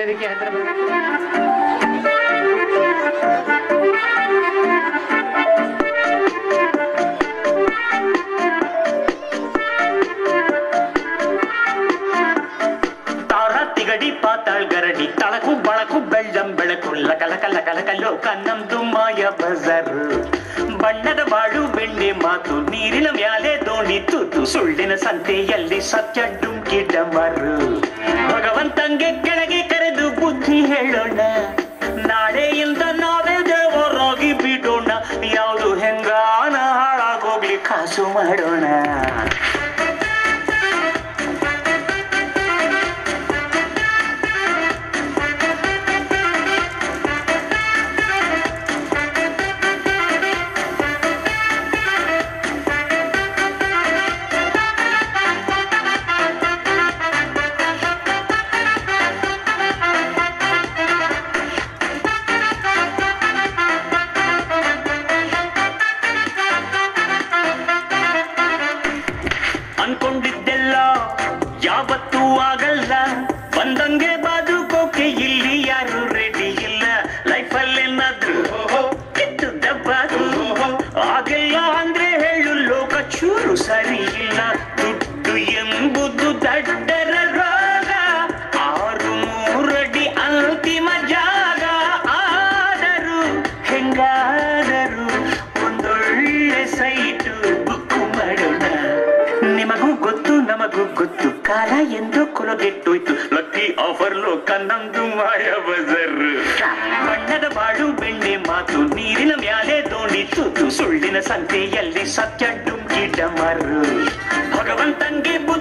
ವೇದಿಕೆ ಹತ್ರ ಬನ್ನಿ. ತಾರ ತಿಗಡಿ ಪಾತಾಳ್ ಗರಡಿ ತಳಕು ಬಳಕು ಬೆಳ್ಳಂ ಬೆಳಕು ಲಕಲ ಕಲ ಕಲ ಲೋಕ ನಮ್ದು ಮಾಯ ಬಜಾರು ಬಣ್ಣದ ಬಾಳು ಬೆಣ್ಣೆ ಮಾತು ನೀರಿನ ಮ್ಯಾಲೆ ದೋಣಿ ತೂತು ಸುಳ್ಳಿನ ಸಂತೆಯಲ್ಲಿ ಸತ್ಯ ಡುಂಕಿ ಡಮರು ಭಗವಂತಂಗೆ ಕೆಳಗೆ ಕರೆದು ಬುದ್ಧಿ ಹೇಳೋಣ ನಾಳೆಯಿಂದ ನಾವೇ ದೇವರಾಗಿ ಬಿಡೋಣ ಯಾವುದು ಹೆಂಗಾನ ಹಾಳಾಗೋಗ್ಲಿ ಕಾಸು ಮಾಡೋಣ ಅನ್ಕೊಂಡಿದ್ದೆಲ್ಲ ಯಾವತ್ತೂ ಆಗಲ್ಲ ಬಂದಂಗೆ ಬಾದುಕೋಕೆ ಇಲ್ಲಿ ಯಾರು ರೆಡಿ ಇಲ್ಲ ಲೈಫಲ್ಲಿ ಏನಾದ್ರು ಕಿತ್ತು ದಬ್ಬಾದು ಆಗಿಲ್ಲ ಅಂದ್ರೆ ಹೇಳು ಲೋಕ ಚೂರು ಸರಿ ಇಲ್ಲ ದುಡ್ಡು ಎಂಬುದು ದಡ್ಡರ ರೋಗ ಆರು ಮೂರಡಿ ಅಂತಿಮ ಜಾಗ ಆದರೂ ಹೆಂಗಾದರೂ ಒಂದೊಳ್ಳೆ ಸೈಟು ಬುಕ್ಕು ಮಾಡೋಣ ನಿಮಗೂ ಗೊತ್ತು ನಮಗೂ ಗೊತ್ತು ಕಾಲ ಎಂದು ಕೊಲಗೆಟ್ಟೋಯ್ತು ಲಕ್ಕಿ ಆಫರ್ ಲೋಕ ನಮ್ದು ಮಾಯ ಬಜರ್ ಬಣ್ಣದ ಬಾಳು ಬೆಣ್ಣೆ ಮಾತು ನೀರಿನ ಮ್ಯಾಲೆ ದೋಣಿ ತೂತು ಸುಳ್ಳಿನ ಸಂತೆಯಲ್ಲಿ ಸತ್ಯ ಡುಂಕಿ ಡಮರು ಭಗವಂತಂಗೆ